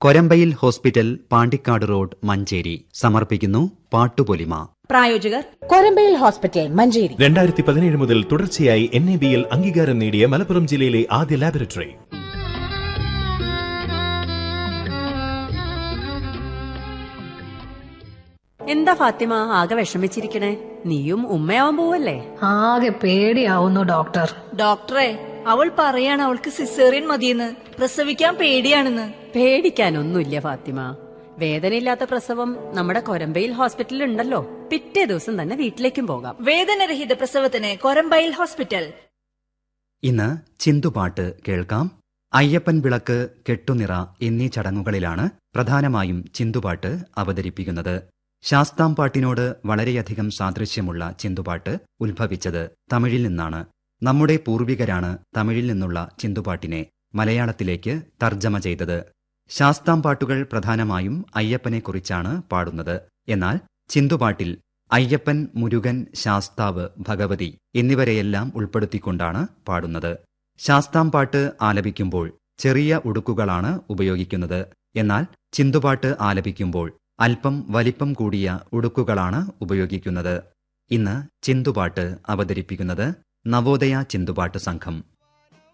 Korambayil hospital Pandikkad road Manjeri സമർപ്പിക്കുന്നു പാട്ടുപൊലിമ പ്രായോജകർ കൊരമ്പയിൽ ഹോസ്പിറ്റൽ മഞ്ചേരി രണ്ടായിരത്തി പതിനേഴ് മുതൽ തുടർച്ചയായി എൻ എ ബിയിൽ അംഗീകാരം നേടിയ മലപ്പുറം ജില്ലയിലെ ആദ്യ ലാബറട്ടറി എന്താ ഫാത്തിമ ആകെ വിഷമിച്ചിരിക്കണേ നീയും ഉമ്മയാവാൻ പോവല്ലേ ആകെ പേടിയാവുന്നു ഡോക്ടർ ഡോക്ടറെ അവൾ പറയാണ് അവൾക്ക് സിസേറിയൻ മതിയെന്ന് പ്രസവിക്കാൻ പേടിയാണെന്ന് പേടിക്കാനൊന്നുമില്ല ഫാത്തിമ വേദനയില്ലാത്ത പ്രസവം നമ്മുടെ കൊരമ്പയിൽ ഹോസ്പിറ്റലിൽ ഉണ്ടല്ലോ പിറ്റേ ദിവസം തന്നെ വീട്ടിലേക്കും പോകാം വേദനരഹിത പ്രസവത്തിന് കൊരമ്പയിൽ ഹോസ്പിറ്റൽ ഇന്ന് ചിന്തുപാട്ട് കേൾക്കാം അയ്യപ്പൻ വിളക്ക് കെട്ടുനിറ എന്നീ ചടങ്ങുകളിലാണ് പ്രധാനമായും ചിന്തുപാട്ട് അവതരിപ്പിക്കുന്നത് ശാസ്താംപാട്ടിനോട് വളരെയധികം സാദൃശ്യമുള്ള ചിന്തുപാട്ട് ഉത്ഭവിച്ചത് തമിഴിൽ നിന്നാണ് നമ്മുടെ പൂർവികരാണ് തമിഴിൽ നിന്നുള്ള ചിന്തുപാട്ടിനെ മലയാളത്തിലേക്ക് തർജ്ജമ ചെയ്തത് ശാസ്താംപാട്ടുകൾ പ്രധാനമായും അയ്യപ്പനെക്കുറിച്ചാണ് പാടുന്നത് എന്നാൽ ചിന്തുപാട്ടിൽ അയ്യപ്പൻ മുരുകൻ ശാസ്താവ് ഭഗവതി എന്നിവരെയെല്ലാം ഉൾപ്പെടുത്തിക്കൊണ്ടാണ് പാടുന്നത് ശാസ്താംപാട്ട് ആലപിക്കുമ്പോൾ ചെറിയ ഉടുക്കുകളാണ് ഉപയോഗിക്കുന്നത് എന്നാൽ ചിന്തുപാട്ട് ആലപിക്കുമ്പോൾ അല്പം വലിപ്പം കൂടിയ ഉടുക്കുകളാണ് ഉപയോഗിക്കുന്നത് ഇന്ന് ചിന്തുപാട്ട് അവതരിപ്പിക്കുന്നത് നവോദയ ചിന്തുപാട്ട് സംഘം